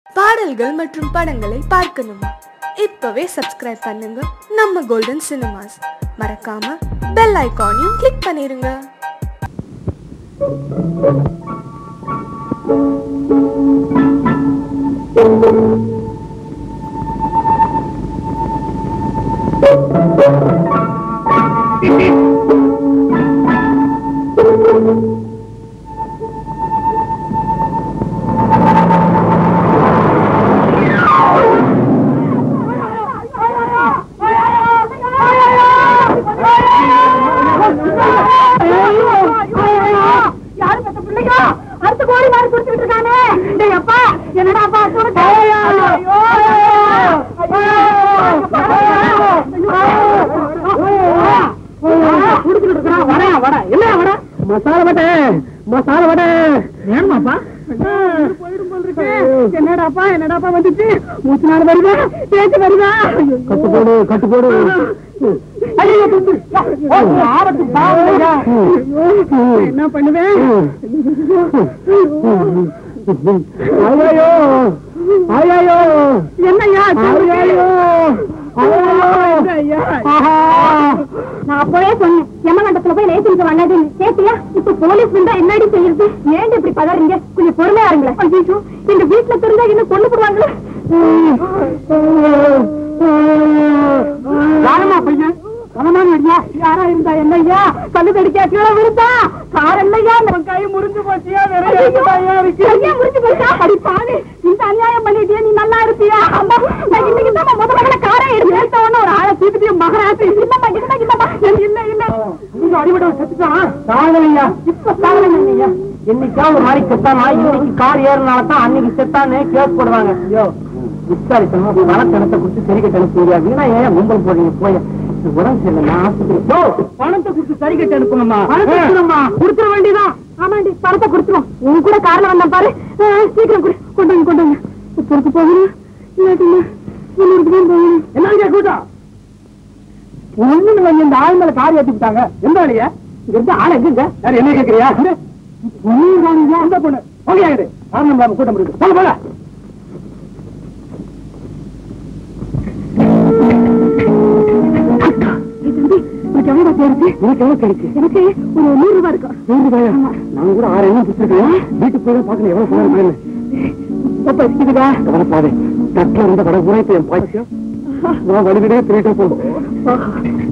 பாடல்கள் மற்றும் படங்களை பார்க்கணுமா இப்பவே சப்ஸ்கிரைப் பண்ணுங்க நம்ம கோல்டன் சினிமாஸ் மறக்காம பெல் ஐகானையும் கிளிக் பண்ணிருங்க யாரு பெத்த பிள்ளைங்க அடுத்த கோடி மாறி குடிச்சுட்டு இருக்கானே டேய் அப்பா என்னடா அப்பா சொல்லுங்க குடிச்சுட்டு இருக்கான் வட வட என்ன வட மசாலா வடை மசாலா வடை ஏமாப்பா என்னடாப்பா என்னடாப்பா வந்துச்சு மூச்சு நாள் வருதா பேச்சு வருதா கட்டு போடு கட்டு போடு என்ன பண்ணுவேன் ஐயோ ஐயோ என்னய்யா ஐயோ நான் அப்பவே சொன்னேன் யமகண்டத்துல போய் லேசிங்க வண்ணதுன்னு கேட்டியா இப்ப போலீஸ் வந்தா என்னடி செய்யுது ஏன் இப்படி பதறீங்க கொஞ்சம் பொறுமையா இருங்களேன் ஐயோ இந்த வீட்டுல தெரிஞ்சா என்ன கொண்டு போடுவாங்களே யாரம்மா பையன் கனமான ஐயா யாரா இருந்தா என்னய்யா கல்லு கடிக்கா கீழே விழுந்தா கார் இல்லையா நம்ம கை முறிஞ்சு போச்சியா வேற ஐயா இருக்கு ஐயா முறிஞ்சு போச்சா அடி பாவி இந்த அநியாயம் பண்ணிட்டியா நீ நல்லா இருப்பியா அம்மா நான் இன்னைக்கு தான் முத மகள காரை எடுத்து எடுத்த உடனே ஒரு ஆளை தூக்கிட்டு மகராசி இல்லம்மா இல்லம்மா இல்லம்மா இல்ல இல்ல நீங்க அடிபட செத்துட்டான் சாகலையா இப்ப சாகலைங்க ஐயா என்னைக்காவது ஒரு நாளைக்கு செத்தானா இன்னைக்கு கார் ஏறினால தான் அன்னைக்கு செத்தானே கேஸ் போடுவாங்க ஐயோ விசாரிக்கணும் பணத்தனத்தை கொடுத்து சரி கட்ட அனுப்புங்க வீணா ஏன் கும்பல் போடுறீங்க போய் இது உடம்பு சரியில்லை நான் ஆஸ்பத்திரி பணத்தை கொடுத்து சரி கட்ட அனுப்புங்கம்மா பணம் கொடுத்துட வேண்டியதான் ஆமாண்டி பணத்தை கொடுத்துருவோம் உன் கூட கார்ல வந்தான் பாரு ஆ, சீக்கிரம் கொடு கொண்டு வந்து கொண்டு வந்து பொறுத்து போகணும் இல்லாட்டி இன்னொருக்கு தான் போகணும் என்ன கூட்டம் ஒண்ணு வந்து இந்த ஆள் மேல கார் ஏத்தி விட்டாங்க எந்த வழியா இங்க இருந்து ஆள் எங்க யார் என்ன கேக்குறியா பொண்ணு அந்த பொண்ணு ஓகே ஆகுது காரணம் இல்லாம கூட்டம் இருக்கு போல போல உனக்கு எவ்வளவு பேருக்கு எனக்கு எவ்வளவு கிடைக்கு எனக்கு ஒரு நூறு ரூபாய் இருக்கும் நூறு ரூபாயா நான் கூட ஆறு எண்ணம் பிடிச்சிருக்கேன் வீட்டுக்கு போய் பாக்கணும் எவ்வளவு பணம் மேல அப்ப இருக்குதா கவலைப்பாதே தட்டுல இருந்த கடை பூரா இப்ப என் பாய்ச்சியா நான் வழிவிடே திருட்டு போகும்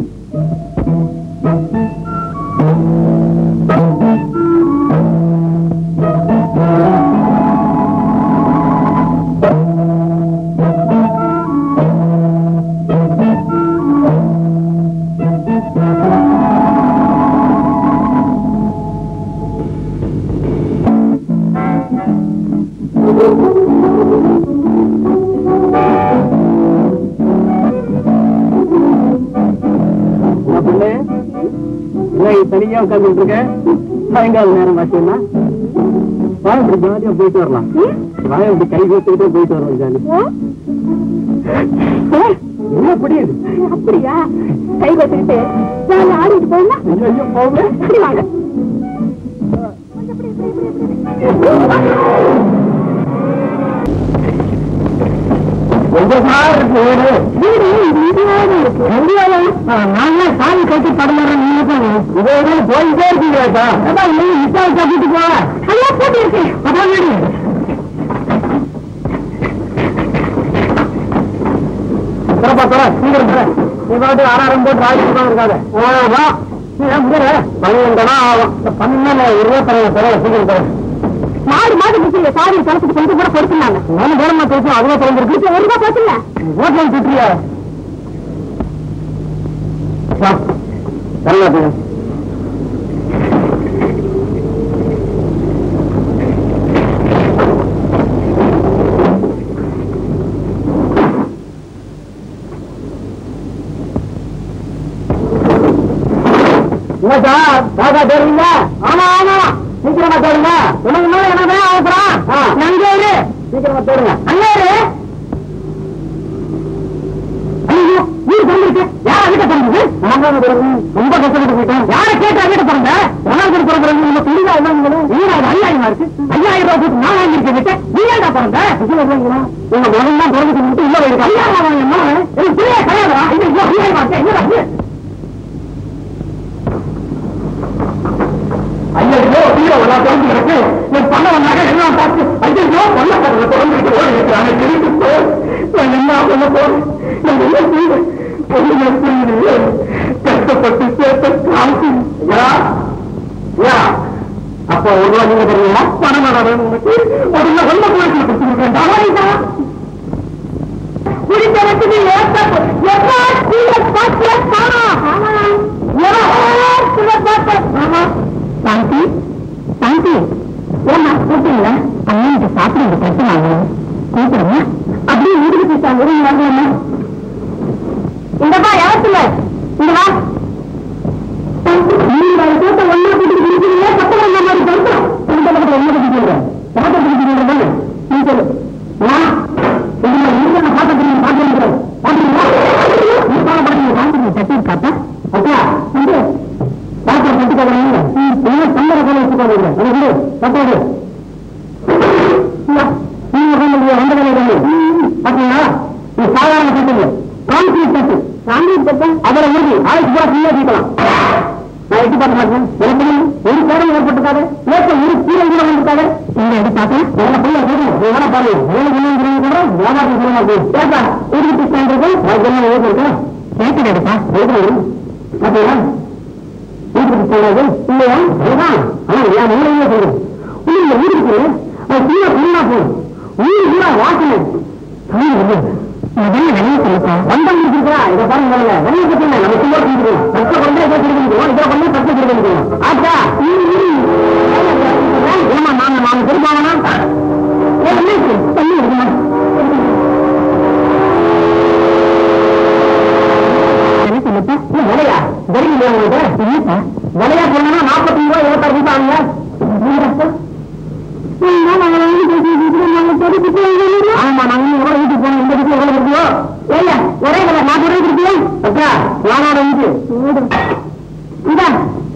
என்ன பண்ணு இல்லை தனியா உட்கார்ந்துட்டு இருக்க சாயங்கால நேரம் ஆச்சுன்னா வாய இப்படி ஜாலியா போயிட்டு வரலாம் வாய இப்படி கை கோத்துக்கிட்டே போயிட்டு வரலாம் ஜாலி என்ன புரியுது அப்படியா கை வச்சுக்கிட்டு நான் ஆடிட்டு போனா ஐயோ ஐயோ போக அப்படி வாங்க எங்க சார் இருக்கு வீடு நான் சாமி கட்டி படமாறேன் நீங்க இதே போயிட்டே இருக்கீங்களா அதான் நீ மிஸ்ஸாக கட்டிட்டு போவ நல்லா போட்டு இருக்கு அதான் வீடு சிறப்பா தர சீக்கிரம் தர நீ பாட்டு ஆறாயிரம் போட்டு ராஜி தான் இருக்காத வா நீ ஏன் முகர பன்னெண்டு ஆகும் பன்னெண்டு ஒரு ரூபா தர தர சீக்கிரம் தர மாடு மாடு பிடிச்சிங்க சாரி கலத்துக்கு கொஞ்சம் கூட பொறுத்துனாங்க நானும் வேணுமா தெரியும் அதுவே திறந்துருக்கு ஒரு ரூபாய் போச்சுங்க ஓட்டல் சுற்றியா நல்லா என்ன சார் தாத்தா தேடுறீங்க ஆமா ஆமா சீக்கிரமா தேடுங்க உனக்கு மேல என்ன அவசரம் எங்க இரு சீக்கிரமா தேடுங்க அங்க இரு ஐயோ வீடு திறந்துருக்கு யார் அதுக்கு திறந்தது நான் தான் பிறகு ரொம்ப கஷ்டப்பட்டு போயிட்டேன் யாரை கேட்டு அங்கிட்ட பிறந்த ஒன்னாவது பிறகு நம்ம துணிதா என்ன நீங்க அது ஐயாயிரமா இருக்கு ஐயாயிரம் ரூபாய் போட்டு நான் வாங்கியிருக்கேன் கிட்ட நீ ஏன்டா பிறந்த உங்க மகன் தான் பிறகு மட்டும் இல்ல இருக்கு ஐயாயிரம் வாங்க என்ன எனக்கு புரிய கிடையாதா ஐயோ ஐயாயிரம் இருக்கேன் என்னடா இது? ஐயோ ஐயோ நான் திறந்து கிடக்கு என் பண்ண வந்தாங்க எல்லாம் பார்த்து ஐயோ பண்ண கதவை திறந்துட்டு ஓடி இருக்கிறாங்க திருப்பி போ நான் என்ன பண்ண போறேன் நான் என்ன செய்வேன் ஒண்ணுமே புரியலையே கஷ்டப்பட்டு சேர்த்த காசு யா யா அப்ப ஒரு ரூபா நீங்க தருவீங்களா பணம் வேணும் உனக்கு ஒரு ரூபா வெள்ள கோயிலுக்கு கொடுத்துருக்கேன் தவறிதா குடிக்கிறதுக்கு நீ ஏத்த எல்லா கீழே பாத்தியா காணோம் சாந்தி சாந்தி ஏமா கூப்பிட்டீங்களா அண்ணன் சாப்பிடுங்க பிரச்சனை ஆகும் கூப்பிடுங்க அப்படியே வீட்டுக்கு போயிட்டாங்க ஒரு வாங்கலாமா இந்தப்பா யாவத்துல இங்க வா நீங்க அதை போட்டு ஒன்னா போட்டு குடிக்கிறீங்க பத்து வந்த மாதிரி தடுக்கிறோம் இந்த பக்கத்துல என்ன குடிக்கிறீங்க பாத்திரம் குடிக்கிறீங்க தானே நீ சொல்லு நான் இதுல நீங்க நான் பாத்திரம் பாத்திரம் பாத்தீங்களா நீ பாடம் பாத்தீங்க பாத்திரம் தட்டி காப்பா அப்பா இங்க பாத்திரம் கட்டி போடுறீங்க நீங்க சந்தர போல வச்சுக்கோங்க எனக்கு பத்தாது நீங்க பண்ணி அந்த வேலை பண்ணி பாத்தீங்களா நீ சாதாரண கட்டுங்க கான்கிரீட் கட்டு கான்கிரீட் கட்டு அதில் உறுதி ஆயிரத்தி ரூபாய் ஃப்ரீயா கேட்கலாம் நான் எட்டு பார்க்க மாட்டேன் எனக்கு ஒரு சேரம் ஏற்பட்டுக்காது ஏற்ற ஒரு கீழே கூட வந்துட்டாரு இங்க எது பார்த்தேன் வேலை போய் கேட்கணும் நீ வேணா பாரு வேலை இல்லைங்கிறது கூட வியாபாரம் சொல்ல மாட்டேன் கேட்டா ஊருக்கு ஸ்டாண்டர்டு அதுக்கு என்ன ஏற்று இருக்கா கேட்கிறேன் எடுப்பா கேட்கிறேன் பாத்தீங்களா வீட்டுக்கு போறது இல்லையா அதுதான் ஆனா என் மூலையே சொல்றேன் உங்க வீட்டுக்கு அது கீழே ஃபுல்லா போகும் வீடு பூரா வாசனை தமிழ் இல்லை முதல்ல வெளியே சொல்லுப்பா வந்தம் இருக்கா இதை பாருங்க முதல்ல வெளியே பத்தி நம்ம சும்மா கொடுக்கணும் பச்சை கொண்டே இதை கொடுக்கணும் இதை கொண்டே பச்சை கொடுக்கணும் ஆச்சா ஏமா நாங்க நாங்க திருப்பாவனா என்ன தண்ணி இருக்குமா என்ன சொல்லுப்பா விலையா தெரியுமா உங்களுக்கு இல்லப்பா விலையா சொன்னா நாற்பத்தி ரூபாய் இருபத்தாறு ரூபாய் ஆகுங்க ஆமா நாங்க எவ்வளவு வீட்டுக்கு போனோம் இந்த வீட்டுல எவ்வளவு இருக்குதோ ஏய்யா ஒரே விலை நாற்பது ரூபாய் கொடுத்தியா அக்கா நானோட வீட்டு இதா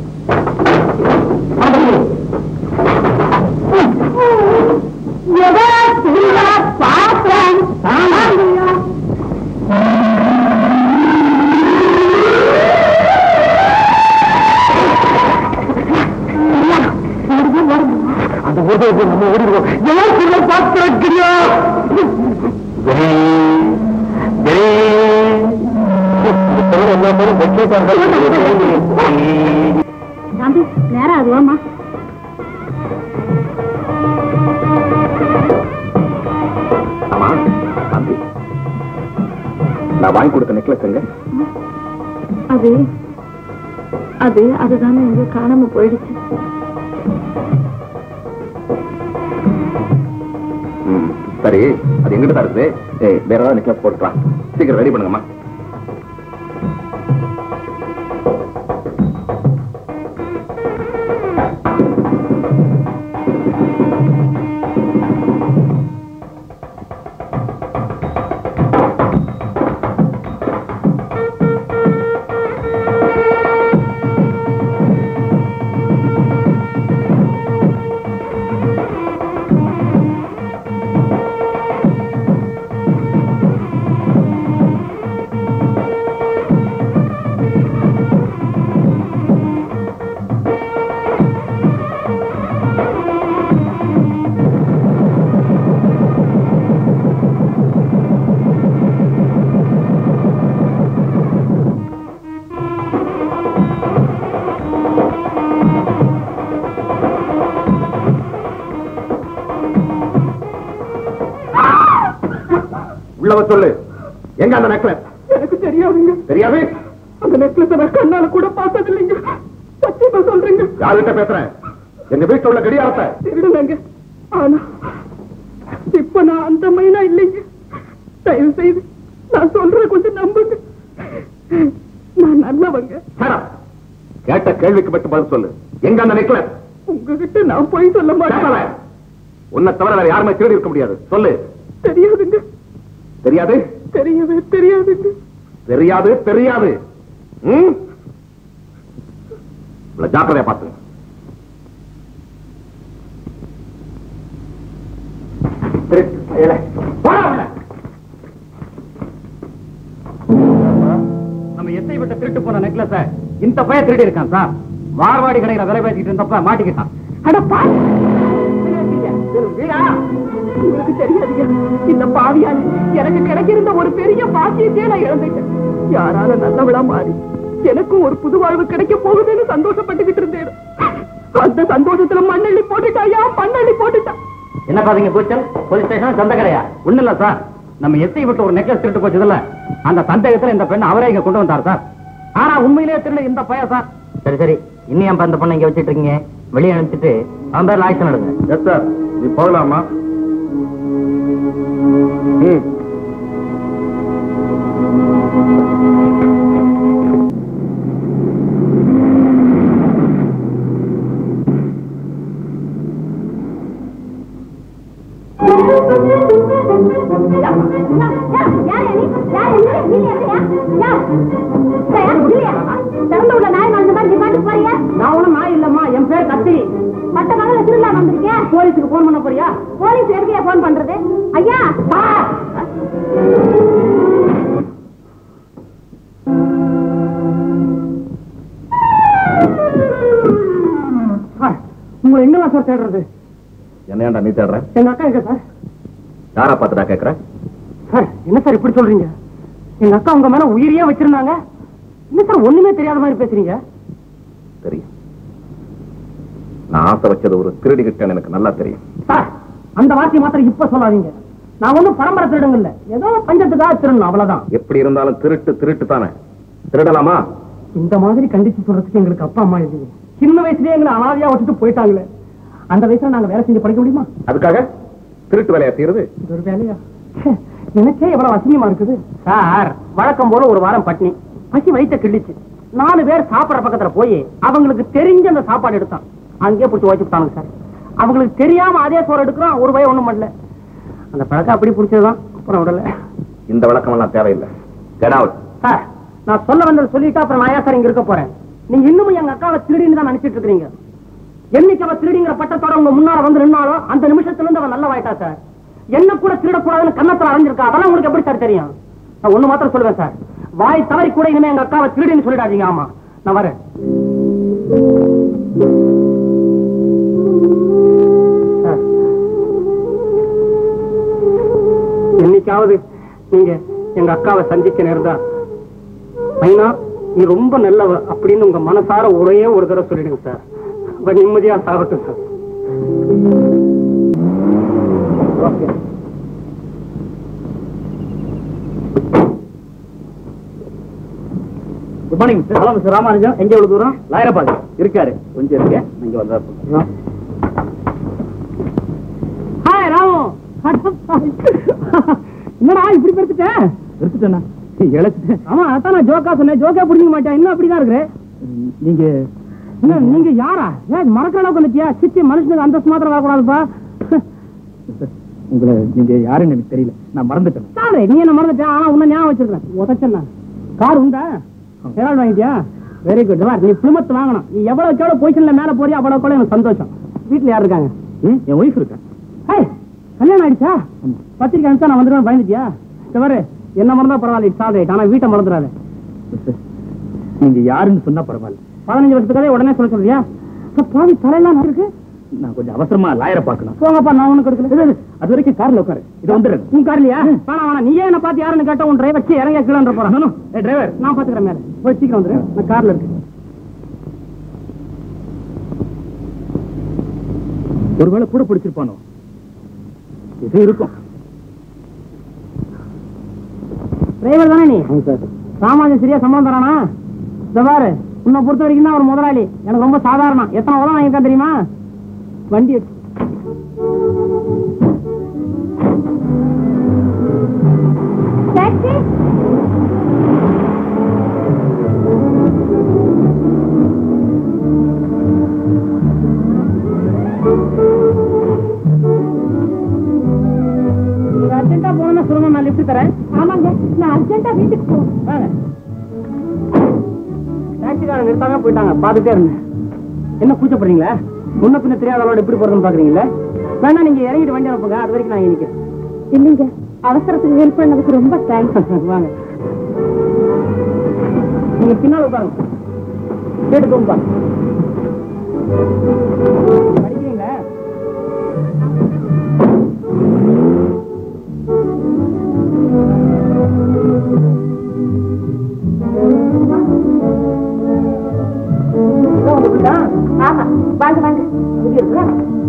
பாத்திரம் அந்த ஓடுறது நம்ம ஓடிடுவோம் எல்லாம் சொல்ல பார்த்திருக்கிறியா சாந்தி நேரம் அதுவாமா ஆமா தம்பி நான் வாங்கி கொடுத்த நெக்லஸ் எங்க அது அது அதுதானே எங்க காணாம போயிடுச்சு ம், சரி அது எங்கிட்ட தான் இருக்குது ஏய், வேற ஏதாவது நெக்லஸ் போட்டுக்கலாம் சீக்கிரம் ரெடி பண்ணுங்கம்மா உள்ளவ சொல்லு எங்க அந்த நெக்லஸ் எனக்கு தெரியாதுங்க தெரியாது அந்த நெக்லஸ் நான் கண்ணால கூட பார்த்தது இல்லைங்க சத்தியமா சொல்றேங்க யார்கிட்ட பேசுறேன் எங்க வீட்டுல உள்ள கடியாரத்தை திருடுனங்க ஆனா இப்ப நான் அந்த மைனா இல்லைங்க தயவு செய்து நான் சொல்ற கொஞ்சம் நம்புங்க நான் நல்லவங்க Shut up. கேட்ட கேள்விக்கு மட்டும் பதில் சொல்லு எங்க அந்த நெக்லஸ் உங்ககிட்ட நான் போய் சொல்ல மாட்டேன் உன்னை தவிர வேற யாருமே திருடி இருக்க முடியாது சொல்லு தெரியாதுங்க தெரியாது தெரியவே தெரியாதுங்க தெரியாது தெரியாது ம் இவ்வளவு ஜாக்கிரதையா பார்த்துங்க நம்ம எஸ்ஐ விட்ட திருட்டு போன நெக்லஸ இந்த பைய திருடி இருக்கான் சார் மார்வாடி கடையில விலை பேசிட்டு இருந்தப்ப மாட்டிக்கிட்டான் அட பாவி உங்களுக்கு தெரியாதுங்க இந்த பாவியால எனக்கு கிடைக்கிருந்த ஒரு பெரிய பாக்கியத்தையே நான் இழந்துட்டேன் யாரால நல்லவளா மாறி எனக்கும் ஒரு புது வாழ்வு கிடைக்க போகுதுன்னு சந்தோஷப்பட்டுக்கிட்டு இருந்தேன் அந்த சந்தோஷத்துல மண்ணள்ளி போட்டுட்டாயா மண்ணள்ளி போட்டுட்டா என்ன பாத்தீங்க கூச்சல் போலீஸ் ஸ்டேஷன் சந்தகரையா ஒண்ணு இல்ல சார் நம்ம எஸ்ஐ விட்டு ஒரு நெக்லஸ் திருட்டு போச்சதுல அந்த சந்தேகத்துல இந்த பெண் அவரே இங்க கொண்டு வந்தார் சார் ஆனா உண்மையிலேயே திருடு இந்த பையன் சார் சரி சரி இன்னும் ஏன் அந்த பொண்ணை இங்க வச்சிட்டு இருக்கீங்க வெளியே அனுப்பிச்சிட்டு அவன் பேர்ல ஆக்ஷன் எடுங்க எஸ் சார் நீ போகலாமா ம் நான் ஒண்ணும் நாய் இல்லம்மா என் பேர் கத்திரி போலீஸுக்கு போன் பண்ண போறியா போலீஸ் எதுக்கு போன் பண்றது ஐயா சார் உங்களை எங்கெல்லாம் சார் தேடுறது என்ன ஏன்டா நீ தேடுற எங்க அக்கா எங்க சார் யாரா பார்த்துடா கேட்கற சார் என்ன சார் இப்படி சொல்றீங்க எங்க அக்கா உங்க மேல உயிரியே வச்சிருந்தாங்க என்ன சார் ஒண்ணுமே தெரியாத மாதிரி பேசுறீங்க தெரியும் நான் ஆசை வச்சது ஒரு திருடி கிட்டேன்னு எனக்கு நல்லா தெரியும் சார் அந்த வார்த்தையை மாத்திரம் இப்ப சொல்லாதீங்க நான் ஒண்ணும் பரம்பரை திருடுங்க இல்ல ஏதோ பஞ்சத்துக்காக திருடணும் அவ்வளவுதான் எப்படி இருந்தாலும் திருட்டு திருட்டு தானே திருடலாமா இந்த மாதிரி கண்டிச்சு சொல்றதுக்கு எங்களுக்கு அப்பா அம்மா இல்லையே சின்ன வயசுலயே எங்களை அனாதையா விட்டுட்டு போயிட்டாங்களே அந்த வயசுல நாங்க வேலை செஞ்சு படிக்க முடியுமா அதுக்காக திருட்டு வேலையா செய்யறது இது ஒரு வேலையா ச்சே, எனக்கே எவ்வளவு அசிங்கமா இருக்குது சார் வழக்கம் போல ஒரு வாரம் பட்னி பசி வயித்த கிள்ளிச்சு நாலு பேர் சாப்பிடுற பக்கத்துல போய் அவங்களுக்கு தெரிஞ்ச அந்த சாப்பாடு எடுத்தான் அங்கேயே பிடிச்சி வச்சு விட்டாங்க சார் அவங்களுக்கு தெரியாம அதே சோறு எடுக்கிறோம் ஒரு பயம் ஒண்ணும் பண்ணல அந்த பழக்கம் அப்படி பிடிச்சதுதான் அப்புறம் விடல இந்த விளக்கம் எல்லாம் தேவையில்லை கெட் அவுட் சார் நான் சொல்ல வந்தது சொல்லிட்டு அப்புறம் நான் ஏன் சார் இங்க இருக்க போறேன் நீங்க இன்னமும் எங்க அக்காவை திருடின்னு தான் நினைச்சிட்டு இருக்கீங்க என்னைக்கு அவ திருடிங்கிற பட்டத்தோட உங்க முன்னால வந்து நின்னாலும் அந்த நிமிஷத்துல இருந்து அவன் நல்லவாயிட்டா சார் என்ன கூட திருடக்கூடாதுன்னு கன்னத்துல அரைஞ்சிருக்கா அதெல்லாம் உங்களுக்கு எப்படி சார் தெரியும் நான் ஒண்ணு மாத்திரம் சொல்லுவேன் சார் வாய் தவறி கூட இனிமே எங்க அக்காவை திருடின்னு சொல்லிடாதீங்க ஆமா நான் வரேன் சார், என்னைக்காவது நீங்க எங்க அக்காவை சந்திக்க நேர்ந்தா மைனா நீ ரொம்ப நல்லவ அப்படின்னு உங்க மனசார ஒரே ஒரு தடவை சொல்லிடுங்க சார் அவ நிம்மதியா சாகட்டும் sir okay good morning sir hello mister Ramanujam எங்க எவ்வளவு தூரம் லாயரபாதி இருக்காரு கொஞ்சம் இருக்கு நீங்க வந்தா ஹாய் ராமு என்னடா இப்படி பெருத்துட்டேன் பெருத்துட்டேனா இழைச்சிட்டேன் ஆமா அதான் நான் ஜோக்கா சொன்னேன் ஜோக்கா புரிஞ்சுக்க மாட்டேன் இன்னும் அப்படிதான் இருக்கிறேன் நீங்க என்ன நீங்க யாரா ஏன் மறக்கிற அளவுக்கு வந்துட்டியா சிச்சி மனுஷனுக்கு அந்தஸ்து மாத்திரம் வரக்கூடாதுப்பா உங்களை நீங்க யாருன்னு எனக்கு தெரியல நான் மறந்துட்டேன் சாரு நீ என்ன மறந்துட்டேன் ஆனா உன்ன ஞாபகம் வச்சிருக்கேன் உதச்சேன் கார் உண்டா ஏதாவது வாங்கிட்டியா வெரி குட் வா நீ பிளிமத் வாங்கணும் நீ எவ்வளவுக்கு எவ்வளவு பொசிஷன்ல மேல போறியா அவ்வளவுக்கு எவ்வளவு எனக்கு சந்தோஷம் வீட்டுல யார் இருக்காங்க ம், என் ஒய்ஃப் இருக்கா ஹேய் கல்யாணம் ஆயிடுச்சா பத்திரிக்கை அனுப்பிச்சா நான் வந்துடுவேன் பயந்துட்டியா தவறு என்ன மறந்தா பரவாயில்ல இட்ஸ் ஆல் ரைட் ஆனா வீட்டை மறந்துடாத நீங்க யாருன்னு சொன்னா பரவாயில்ல பதினஞ்சு வருஷத்துக்காக உடனே சொல்ல சொல்றியா இப்ப பாவி தலையெல்லாம் நல்லா இருக்கு நான் கொஞ்சம் அவசரமா லாயரை பார்க்கணும் போங்கப்பா நான் ஒண்ணு கொடுக்கல அது வரைக்கும் கார்ல உட்காரு இது வந்துடுறேன் உன் கார்லையா வேணாம் வேணாம் நீயே என்ன பார்த்து யாருன்னு கேட்ட உன் டிரைவர் வச்சு இறங்க கீழே போறான் ஏ டிரைவர் நான் பாத்துக்கிறேன் மேல போய் சீக்கிரம் வந்துரு நான் கார்ல இருக்கு ஒருவேளை கூட பிடிச்சிருப்பானோ இது இருக்கும் டிரைவர் தானே நீ சாமானியம் சரியா சம்பளம் தரானா இந்த பாரு உன்னை பொறுத்த வரைக்கும் தான் ஒரு முதலாளி எனக்கு ரொம்ப சாதாரணம் எத்தனை உதவ வாங்கியிருக்கா தெரியுமா வண்டி எடுத்து நீங்க அர்ஜென்ட்டா போகணும்னா சொல்லுங்க நான் லிஃப்ட் தரேன் ஆமாங்க நான் அர்ஜென்ட்டா வீட்டுக்கு போகணும் வாங்க டாக்ஸிக்காரன் நிறுத்தாம போயிட்டாங்க பார்த்துட்டே இருந்தேன் என்ன கூச்சப்படுறீங்களா முன்ன பின்ன தெரியாதவளோட எப்படி போறதுன்னு பாக்குறீங்களா வேணா நீங்க இறங்கிட்டு வண்டி அனுப்புங்க அது வரைக்கும் நான் இங்க நிக்கிறேன் இல்லைங்க அவசரத்துக்கு ஹெல்ப் பண்ணதுக்கு ரொம்ப தேங்க்ஸ் வாங்க நீங்க பின்னால உட்காருங்க கேட்டு தூங்குப்பா படிக்கிறீங்களா இதான் உங்க வீடா? ஆமா வாங்க வாங்க இங்க இருக்குதா?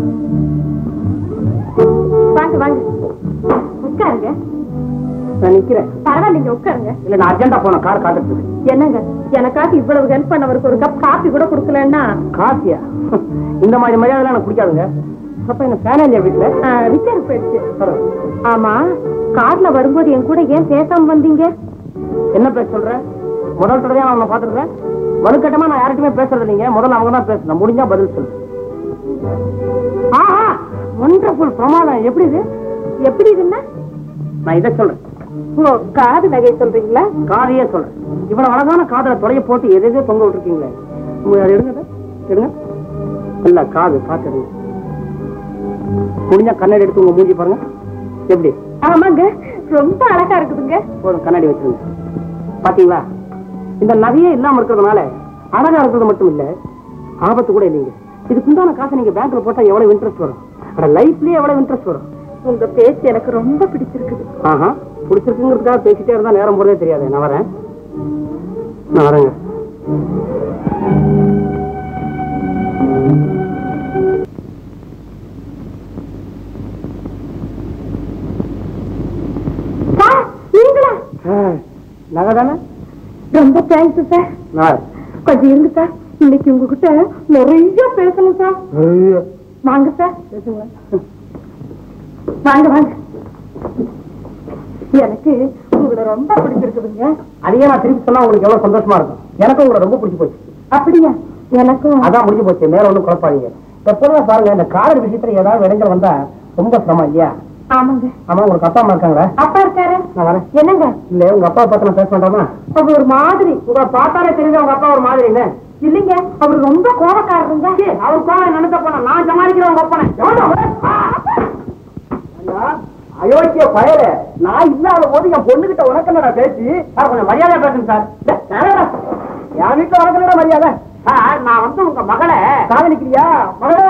வாங்க வாங்க உட்காருங்க நான் நிக்கிறேன் பரவாயில்லைங்க உட்காருங்க இல்ல நான் அர்ஜென்டா போனேன் கார் காத்துட்டு என்னங்க எனக்காக இவ்வளவு ஹெல்ப் பண்ணவருக்கு ஒரு கப் காபி கூட கொடுக்கலன்னா காசியா இந்த மாதிரி மரியாதை எனக்கு பிடிக்காதுங்க அப்ப என்ன ஃபேன் இல்லையா வீட்டுல ரிப்பேர் போயிடுச்சு ஆமா கார்ல வரும்போது என் கூட ஏன் பேசாம வந்தீங்க என்ன பேச சொல்ற முதல் தடவையா நான் உன்னை பாத்துருக்கேன் வலுக்கட்டமா நான் யார்கிட்டயுமே பேசுறது இல்லைங்க முதல்ல அவங்க தான் பேசணும் முடிஞ்சா பதில் சொல்லு ஆஹா ஒண்டர்ஃபுல் பிரமாதம் எப்படி இது எப்படி இதுன்னா நான் இதை சொல்றேன் ஓ காது நகை சொல்றீங்களா காதையே சொல்றேன் இவ்வளவு அழகான காதல துறைய போட்டு எதை எதோ தொங்க விட்டுருக்கீங்களே உங்க அதை எடுங்க அதை. எடுங்க இல்ல காது பார்த்து எடுங்க முடிஞ்சா கண்ணாடி எடுத்து உங்க மூஞ்சி பாருங்க எப்படி ஆமாங்க ரொம்ப அழகா இருக்குதுங்க போதும் கண்ணாடி வச்சிருங்க பாத்தீங்களா இந்த நகையே இல்லாம இருக்கிறதுனால அழகா இருக்கிறது மட்டும் இல்ல ஆபத்து கூட இல்லைங்க இதுக்கு உண்டான காசை நீங்க பேங்க்ல போட்டா எவ்வளவு இன்ட்ரெஸ்ட் வரும் அட லைஃப்லயே எவ்வளவு இன்ட்ரெஸ்ட் வரும் உங்க பேச்சு எனக்கு ரொம்ப பிடிச்சிருக்குது ஆஹா பிடிச்சிருக்குங்கிறதுக்காக பேசிட்டே இருந்தா நேரம் போறதே தெரியாது நான் வரேன் நான் வரேங்க நீங்களா நகை தானே ரொம்ப தேங்க்ஸ் சார் நான் கொஞ்சம் இருங்க சார் இன்னைக்கு உங்ககிட்ட நிறைய பேசணும் சார் வாங்க சார் வாங்க வாங்க எனக்கு உங்களை ரொம்ப பிடிச்சிருக்குதுங்க அதையே நான் திருப்பி சொன்னா உங்களுக்கு எவ்வளவு சந்தோஷமா இருக்கும் எனக்கும் உங்களை ரொம்ப பிடிச்சி போச்சு அப்படியா எனக்கும் அதான் முடிஞ்சு போச்சு மேல ஒண்ணும் குழப்பாதீங்க எப்போதும் பாருங்க இந்த காதல் விஷயத்துல ஏதாவது இடைஞ்சல் வந்தா ரொம்ப சிரமம் இல்லையா ஆமாங்க ஆமா உங்களுக்கு அப்பா அம்மா இருக்காங்களா அப்பா இருக்காரு நான் வரேன் என்னங்க இல்ல உங்க அப்பா பார்த்து நான் பேச வேண்டாமா அவர் ஒரு மாதிரி உங்களை பார்த்தாலே தெரியுது உங்க அப்பா ஒரு மாதிரி என்ன இல்லைங்க அவர் ரொம்ப கோபக்காரருங்க அவர் கோவம் நினைக்க போனா நான் சமாளிக்கிறேன் உங்க அப்பனை அயோக்கிய பயல நான் இல்லாத போது என் பொண்ணுகிட்ட உனக்கு என்னடா பேசி சார் கொஞ்சம் மரியாதை பேசுங்க சார் டேய், யாரடா? என் வீட்டுல உனக்கு என்னடா மரியாதை சார் நான் வந்து உங்க மகளை காதலிக்கிறியா மகளே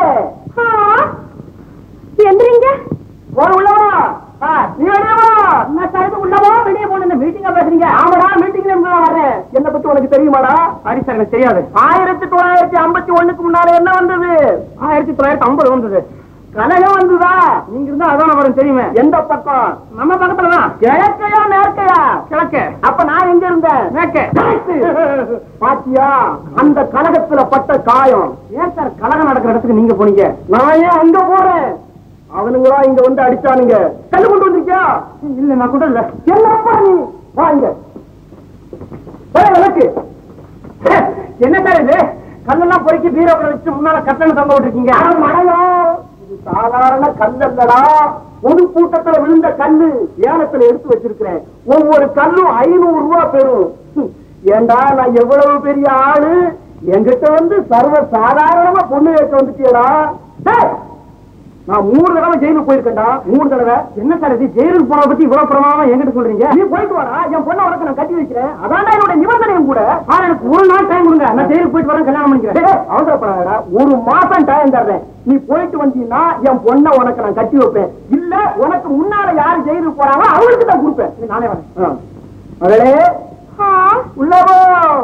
எந்திரிங்க போன உள்ளவா சார் நீ வெளியே வா என்ன சார் இது உள்ளவா வெளியே போன மீட்டிங்கா பேசுறீங்க ஆமாடா மீட்டிங்ல இருந்து தான் வர்றேன் என்ன பத்தி உனக்கு தெரியுமாடா சரி சார் எனக்கு தெரியாது ஆயிரத்தி தொள்ளாயிரத்தி ஐம்பத்தி ஒண்ணுக்கு முன்னால என்ன வந்தது ஆயிரத்தி தொள்ளாயிரத்தி ஐம்பது வந்தது கலகம் வந்ததா நீங்க இருந்தா அதான் வரும் தெரியுமே எந்த பக்கம் நம்ம பக்கத்துல தான் கிழக்கையா மேற்கையா கிழக்கு அப்ப நான் எங்க இருந்தேன் மேற்கே பாத்தியா அந்த கலகத்துல பட்ட காயம் ஏன் சார் கலகம் நடக்கிற இடத்துக்கு நீங்க போனீங்க நான் ஏன் அங்க போறேன் அவனுங்களா இங்க வந்து அடிச்சானுங்க கல்லு கொண்டு வந்திருக்கியா இல்ல நான் கூட இல்ல என்னப்பா நீ வாங்க விளக்கு என்ன சார் இது கல்லெல்லாம் பொறுக்கி பீரோக்குள்ள வச்சு முன்னால கட்டணம் தொங்க விட்டுருக்கீங்க மழையோ இது சாதாரண கல்லல்லடா பொது கூட்டத்துல விழுந்த கல்லு ஏலத்துல எடுத்து வச்சிருக்கிறேன் ஒவ்வொரு கல்லும் ஐநூறு ரூபாய் பெறும் ஹம், ஏண்டா நான் எவ்வளவு பெரிய ஆளு என்கிட்ட வந்து சர்வ சாதாரணமா பொண்ணு கேட்க வந்துட்டியடா டேய், நான் மூணு தடவை ஜெயிலுக்கு போயிருக்கேன்டா மூணு தடவை என்ன சார் இது ஜெயிலுக்கு போன பத்தி இவ்வளவு பிரமாதமா என்கிட்ட சொல்றீங்க நீ போயிட்டு வாடா என் பொண்ணை உனக்கு நான் கட்டி வைக்கிறேன் அதான் என்னோட நிபந்தனையும் கூட ஆனா எனக்கு ஒரு நாள் டைம் கொடுங்க நான் ஜெயிலுக்கு போயிட்டு வரேன் கல்யாணம் பண்ணிக்கிறேன் அவசரப்படாதடா ஒரு மாசம் டைம் தர்றேன் நீ போயிட்டு வந்தீங்கன்னா என் பொண்ணை உனக்கு நான் கட்டி வைப்பேன் இல்ல உனக்கு முன்னால யாரு ஜெயிலுக்கு போறாங்களோ அவங்களுக்கு தான் கொடுப்பேன் நீ நானே வரேன் மகளே உள்ள போ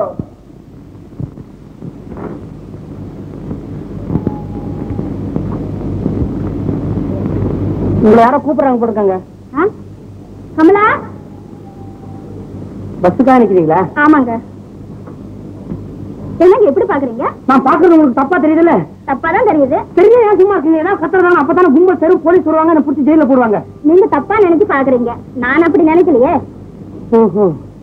உங்களை யாரோ கூப்பிடுறாங்க போட்டுருக்காங்க கமலா பஸ்ஸுக்காக நிக்கிறீங்களா ஆமாங்க என்னங்க எப்படி பாக்குறீங்க நான் பாக்குறது உங்களுக்கு தப்பா தெரியுதுல்ல தப்பாதான் தெரியுது தெரிய ஏன் சும்மா இருக்கீங்க ஏதாவது கத்துறதான அப்பதானே கும்பல் தெரு போலீஸ் வருவாங்க என்ன பிடிச்சி ஜெயில போடுவாங்க நீங்க தப்பா நினைச்சு பாக்குறீங்க நான் அப்படி நினைக்கலையே ஓஹோ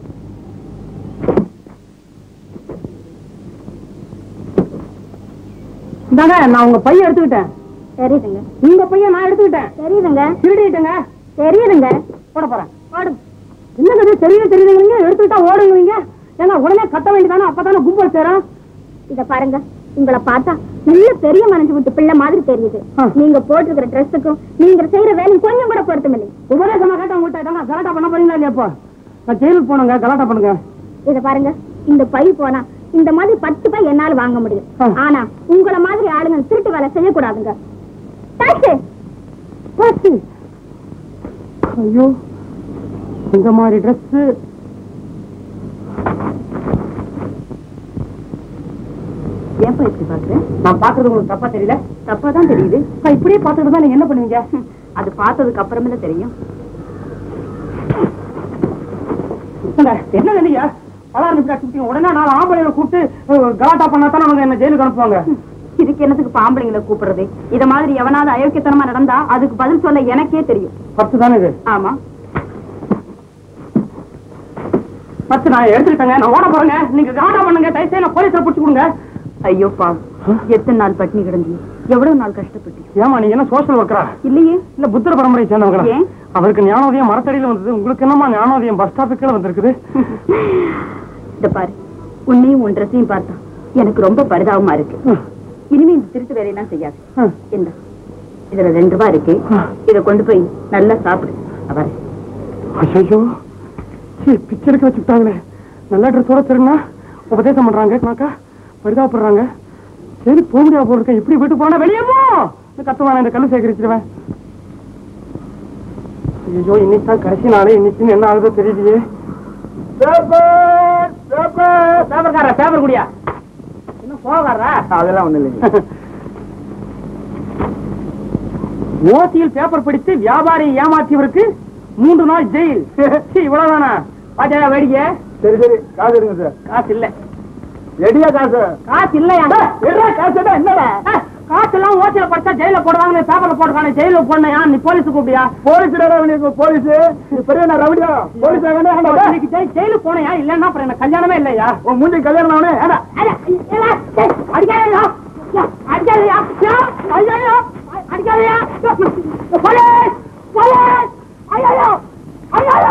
இந்தாங்க நான் உங்க பையன் எடுத்துக்கிட்டேன் தெரியுதுங்க உங்க பையன் நான் எடுத்துக்கிட்டேன் தெரியுதுங்க திருடிட்டேங்க தெரியுதுங்க போட போறேன் போடும் என்னங்க இது தெரியுது தெரியுதுங்க எடுத்துக்கிட்டா ஓடுங்க ஏங்க உடனே கத்த வேண்டியதானே அப்பதானே கும்பல் சேரும் இத பாருங்க உங்களை பார்த்தா நல்ல பெரிய மனசு விட்டு பிள்ளை மாதிரி தெரியுது ஆ. நீங்க போட்டிருக்கிற ட்ரெஸ்ஸுக்கும் நீங்க செய்யற வேலையும் கொஞ்சம் கூட பொருத்தமில்லை உபதேசமா கேட்ட உங்கள்கிட்ட கலாட்டா பண்ண போறீங்களா இல்லையா இப்போ நான் ஜெயிலுக்கு போனங்க கலாட்டா பண்ணுங்க இத பாருங்க இந்த பை போனா இந்த மாதிரி பத்து பை என்னால வாங்க முடியும் ஆ. ஆனா உங்கள மாதிரி ஆளுங்க திருட்டு வேலை செய்யக்கூடாதுங்க டாக்ஸி பாசி. ஐயோ இந்த மாதிரி ட்ரெஸ் ஏப்பா இப்படி பாக்குறேன் நான் பாக்குறது உங்களுக்கு தப்பா தெரியல தப்பா தான் தெரியுது அப்ப இப்படியே பாத்துட்டு தான் நீங்க என்ன பண்ணுவீங்க அது பார்த்ததுக்கு அப்புறமே தெரியும் இல்ல, என்ன இல்லையா பலாறு நிமிஷம் உடனே நான் ஆம்பளைகளை கூப்பிட்டு அஹ், கலாட்டா பண்ணா தானே அவங்க என்ன ஜெயிலுக்கு அனுப்புவாங்க இதுக்கு என்னத்துக்கு பாம்பளைங்களை கூப்பிடுறது இத மாதிரி எவனாவது அயோக்கியத்தனமா நடந்தா அதுக்கு பதில் சொல்ல எனக்கே தெரியும் பத்து தானே இது ஆமா பத்து நான் எடுத்துக்கிட்டேங்க நான் ஓட போறேங்க நீங்க கலாட்டா பண்ணுங்க தயவுசெய்து நான் போலீஸ்ல பிடிச்சு கொடுங்க ஐயோ பாவம் எத்தனை நாள் பட்டினி கிடந்தி எவ்வளவு நாள் கஷ்டப்பட்டு ஏமா நீங்க என்ன சோஷியல் ஒர்க்கரா இல்லையே இல்ல புத்தர பரம்பரையை சேர்ந்தவங்களா ஏன்? அவருக்கு ஞானோதயம் மரத்தடியில வந்தது உங்களுக்கு என்னமா ஞானோதயம் பஸ் ஸ்டாப்புக்கு வந்திருக்குது இத பாரு உன்னையும் உன் ட்ரெஸ்ஸையும் பார்த்தா எனக்கு ரொம்ப பரிதாபமா இருக்கு இனிமே இந்த திருட்டு வேலையெல்லாம் செய்யாது ம். என்ன இதுல ரெண்டு ரூபாய் இருக்கு இத கொண்டு போய் நல்லா சாப்பிடு அவர் ஐயோ பிச்சை எடுக்க வச்சுட்டாங்களே நல்ல ட்ரெஸ்ஸோட திரும்பினா உபதேசம் பண்றாங்க நாக்கா பரிதாபப்படுறாங்க சரி போக முடியாது போல இருக்க இப்படி வீட்டு போனா வெளியே போ இந்த கத்துவான இந்த கல்லு சேகரிச்சிருவேன் ஐயோ இன்னைக்கு தான் கடைசி நாளே இன்னைக்கு என்ன ஆகுதோ தெரியலையே பேப்பர்கார பேப்பர் குடியா என்ன போகாரா அதெல்லாம் ஒண்ணு இல்லைங்க ஓசியில் பேப்பர் படித்து வியாபாரி ஏமாற்றியவருக்கு மூன்று நாள் ஜெயில் சீ, இவ்வளவுதானா பாத்தியா வேடிக்கை சரி சரி காசு எடுங்க சார் காசு இல்ல ரெடியா காசு காசு இல்லையா எடுறா, காசு எடா, என்னடா காசு எல்லாம் ஓசியில படிச்சா ஜெயில போடுவாங்க பேப்பர்ல போட்டுக்கான ஜெயில போடணையா நீ போலீஸ் கூப்பிடியா போலீஸ் வேண்டிய போலீஸ் நீ பெரிய நான் ரவுடியா போலீஸ் இன்னைக்கு ஜெய்- ஜெயிலுக்கு போனையா இல்லன்னா அப்புறம் என்ன கல்யாணமே இல்லையா உன் மூஞ்சி கல்யாணம் ஆனே அட, அட, இல்ல, டேய், அடிக்காதயா யா, அடிக்காதயா யா, அடிக்காதயா அடிக்காதயா போலீஸ் போலீஸ் ஐயோ ஐயோ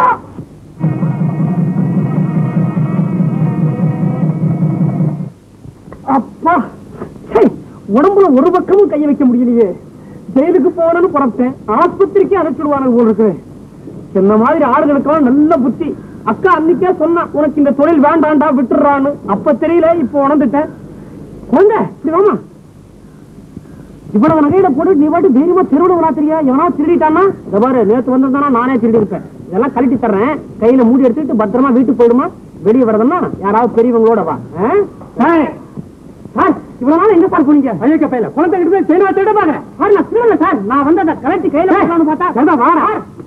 அப்பா சை, உடம்புல ஒரு பக்கமும் கைய வைக்க முடியலையே ஜெயிலுக்கு போனேன்னு புறப்பட்டேன் ஆஸ்பத்திரிக்கு அனுப்பிடுவாங்க போல இருக்கு என்ன மாதிரி ஆளுகளுக்கெல்லாம் நல்ல புத்தி அக்கா அன்னைக்கே சொன்னா உனக்கு இந்த தொழில் வேண்டாண்டா விட்டுறான்னு அப்ப தெரியல இப்ப உணர்ந்துட்டேன் குழந்தை இப்படி வாமா இவ்வளவு நகையில போட்டு நீ பாட்டு தைரியமா திருவிட வராத்திரியா எவனா திருடிட்டானா இந்த பாரு நேத்து வந்திருந்தானா நானே திருடி இருப்பேன் இதெல்லாம் கழட்டி தர்றேன் கையில மூடி எடுத்துட்டு பத்திரமா வீட்டுக்கு போயிடுமா வெளியே வரதுன்னா யாராவது பெரியவங்களோட வா ஆ? ஏய், சார் இவ்வளவு நாள் எங்க சார் போனீங்க ஐயோ பையில குழந்தை கிட்ட போய் செய்யணும் திருட பாக்குறேன் சார் நான் திருடல சார் நான் வந்து அந்த கலட்டி கையில போடலாம்னு பார்த்தா வாரா